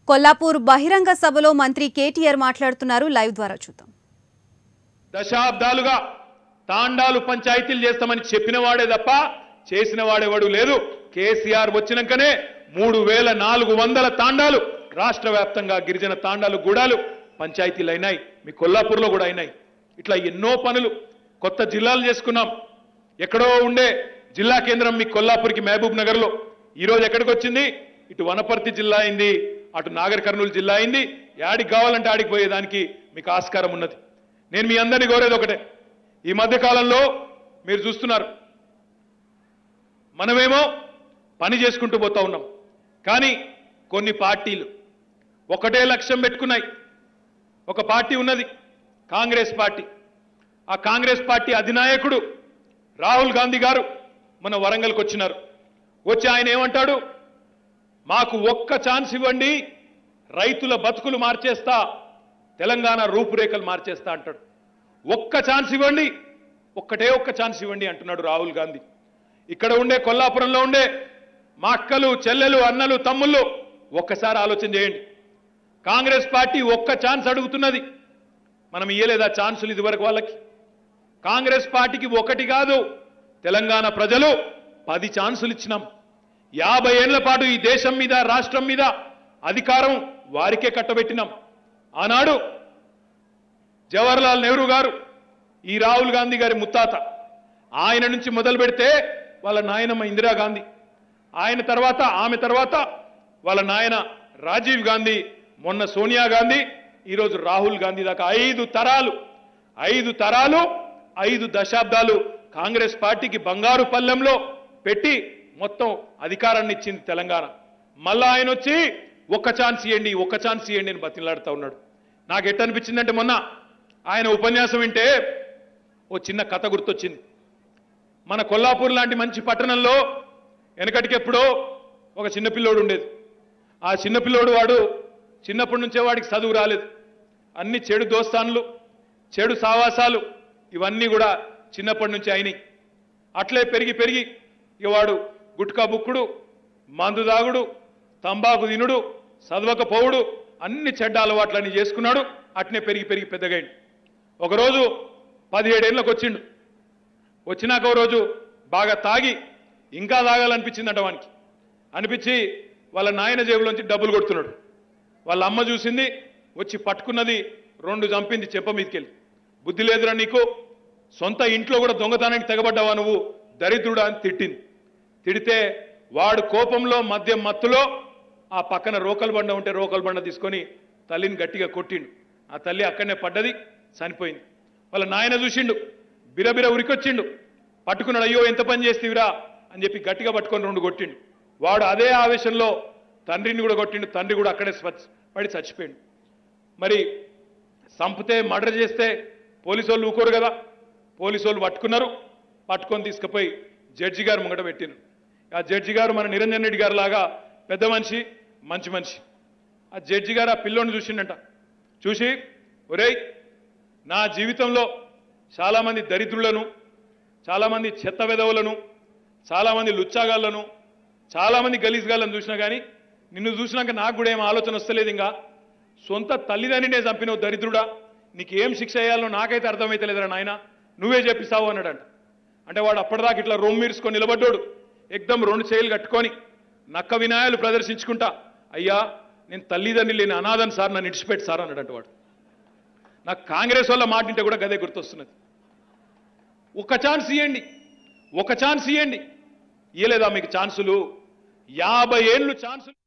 కొల్లాపూర్ బహిరంగ సభలో మంత్రి కేటీఆర్ మాట్లాడుతున్నారు లైవ్ ద్వారా చూద్దాం దశాబ్దాలుగా తాండాలు పంచాయతీలు చేస్తామని చెప్పిన వాడే తప్ప చేసిన వాడెవడు లేదు కేసీఆర్ వచ్చినాకనే మూడు వేల నాలుగు వందల తాండాలు రాష్ట్ర వ్యాప్తంగా గిరిజన తాండాలు గూడాలు పంచాయతీలు అయినాయి మీ కొల్లాపూర్లో కూడా అయినాయి ఇట్లా ఎన్నో పనులు కొత్త జిల్లాలు చేసుకున్నాం ఎక్కడో ఉండే జిల్లా కేంద్రం మీ కొల్లాపూర్కి మహబూబ్ నగర్లో ఈరోజు ఎక్కడికి వచ్చింది ఇటు వనపర్తి జిల్లా అయింది అటు నాగర్ కర్నూలు జిల్లా అయింది యాడికి కావాలంటే ఆడికి పోయేదానికి మీకు ఆస్కారం ఉన్నది నేను మీ అందరినీ కోరేది ఒకటే ఈ మధ్య కాలంలో మీరు చూస్తున్నారు మనమేమో పని చేసుకుంటూ పోతా ఉన్నాం కానీ కొన్ని పార్టీలు ఒకటే లక్ష్యం పెట్టుకున్నాయి ఒక పార్టీ ఉన్నది కాంగ్రెస్ పార్టీ ఆ కాంగ్రెస్ పార్టీ అధినాయకుడు రాహుల్ గాంధీ గారు మన వరంగల్కి వచ్చినారు వచ్చి ఆయన ఏమంటాడు మాకు ఒక్క ఛాన్స్ ఇవ్వండి రైతుల బతుకులు మార్చేస్తా తెలంగాణ రూపురేఖలు మార్చేస్తా అంటాడు ఒక్క ఛాన్స్ ఇవ్వండి ఒక్కటే ఒక్క ఛాన్స్ ఇవ్వండి అంటున్నాడు రాహుల్ గాంధీ ఇక్కడ ఉండే కొల్లాపురంలో ఉండే మా అక్కలు చెల్లెలు అన్నలు తమ్ముళ్ళు ఒక్కసారి ఆలోచన చేయండి కాంగ్రెస్ పార్టీ ఒక్క ఛాన్స్ అడుగుతున్నది మనం ఇయ్యలేదా ఛాన్సులు ఇదివరకు వాళ్ళకి కాంగ్రెస్ పార్టీకి ఒకటి కాదు తెలంగాణ ప్రజలు పది ఛాన్సులు ఇచ్చినాం యాభై ఏళ్ల పాటు ఈ దేశం మీద రాష్ట్రం మీద అధికారం వారికే కట్టబెట్టినాం ఆనాడు జవహర్లాల్ నెహ్రూ గారు ఈ రాహుల్ గాంధీ గారి ముత్తాత ఆయన నుంచి మొదలు పెడితే వాళ్ళ నాయనమ్మ ఇందిరాగాంధీ ఆయన తర్వాత ఆమె తర్వాత వాళ్ళ నాయన రాజీవ్ గాంధీ మొన్న సోనియా గాంధీ ఈరోజు రాహుల్ గాంధీ దాకా ఐదు తరాలు ఐదు తరాలు ఐదు దశాబ్దాలు కాంగ్రెస్ పార్టీకి బంగారు పల్లెంలో పెట్టి మొత్తం అధికారాన్ని ఇచ్చింది తెలంగాణ మళ్ళా ఆయన వచ్చి ఒక్క ఛాన్స్ ఇవ్వండి ఒక్క ఛాన్స్ ఇవ్వండి అని బతిలాడుతూ ఉన్నాడు నాకు ఎట్ట అనిపించిందంటే మొన్న ఆయన ఉపన్యాసం వింటే ఓ చిన్న కథ గుర్తొచ్చింది మన కొల్లాపూర్ లాంటి మంచి పట్టణంలో వెనకటికెప్పుడో ఒక చిన్నపిల్లోడు ఉండేది ఆ చిన్నపిల్లోడు వాడు చిన్నప్పటి నుంచే వాడికి చదువు రాలేదు అన్ని చెడు దోస్తాన్లు చెడు సావాసాలు ఇవన్నీ కూడా చిన్నప్పటి నుంచి అయినాయి అట్లే పెరిగి పెరిగి ఇక వాడు గుట్కా బుక్కుడు మందు దాగుడు తంబాకు తినుడు చదవకపోవుడు అన్ని చెడ్డ అలవాట్లన్నీ చేసుకున్నాడు అట్నే పెరిగి పెరిగి పెద్దగాయండి ఒకరోజు పదిహేడేళ్ళకి వచ్చిండు వచ్చినాక ఓ రోజు బాగా తాగి ఇంకా తాగాలనిపించిందట వానికి అనిపించి వాళ్ళ నాయన జేబులోంచి డబ్బులు కొడుతున్నాడు వాళ్ళ అమ్మ చూసింది వచ్చి పట్టుకున్నది రెండు చంపింది చెప్ప మీదకెళ్ళి బుద్ధి లేదురా నీకు సొంత ఇంట్లో కూడా దొంగతనానికి తెగబడ్డావా నువ్వు దరిద్రుడా అని తిట్టింది తిడితే వాడు కోపంలో మద్యం మత్తులో ఆ పక్కన రోకల్ బండ ఉంటే రోకల్ బండ తీసుకొని తల్లిని గట్టిగా కొట్టిండు ఆ తల్లి అక్కడనే పడ్డది చనిపోయింది వాళ్ళ నాయన చూసిండు బిరబిర ఉరికొచ్చిండు పట్టుకున్నాడు అయ్యో ఎంత పని చేస్తేవిరా అని చెప్పి గట్టిగా పట్టుకొని రెండు కొట్టిండు వాడు అదే ఆవేశంలో తండ్రిని కూడా కొట్టిండు తండ్రి కూడా అక్కడే స్వచ్ పడి చచ్చిపోయిండు మరి సంపితే మర్డర్ చేస్తే పోలీసు వాళ్ళు ఊకోరు కదా పోలీసు వాళ్ళు పట్టుకున్నారు పట్టుకొని తీసుకుపోయి జడ్జి గారు ముంగట పెట్టినారు ఆ జడ్జి గారు మన నిరంజన్ రెడ్డి గారు లాగా పెద్ద మనిషి మంచి మనిషి ఆ జడ్జి గారు ఆ పిల్లోని చూసిండంట చూసి ఒరేయ్ నా జీవితంలో చాలామంది దరిద్రులను చాలామంది చెత్త వెధవులను చాలామంది లుచ్చాగాళ్లను చాలామంది గలీజ్గాళ్ళను చూసినా కానీ నిన్ను చూసినాక నాకు కూడా ఏం ఆలోచన వస్తలేదు ఇంకా సొంత తల్లిదండ్రినే చంపినవు దరిద్రుడా నీకు ఏం శిక్ష వేయాలో నాకైతే అర్థమైతలేదురా నాయన నువ్వే చెప్పిస్తావు అన్నాడంట అంటే వాడు అప్పటిదాకా ఇట్లా రొమ్మిరుసుకొని నిలబడ్డాడు ఎక్దం రెండు చేతులు కట్టుకొని నక్క వినాయాలు ప్రదర్శించుకుంటా అయ్యా నేను తల్లిదండ్రి లేని అనాథన్ సార్ నన్ను ఇడిచిపెట్టి సార్ అన్నాడంట వాడు నాకు కాంగ్రెస్ వల్ల మాట వింటే కూడా గదే గుర్తొస్తున్నది ఒక ఛాన్స్ ఇవ్వండి ఒక ఛాన్స్ ఇవ్వండి ఇయ్యలేదా మీకు ఛాన్సులు యాభై ఏళ్ళు ఛాన్సులు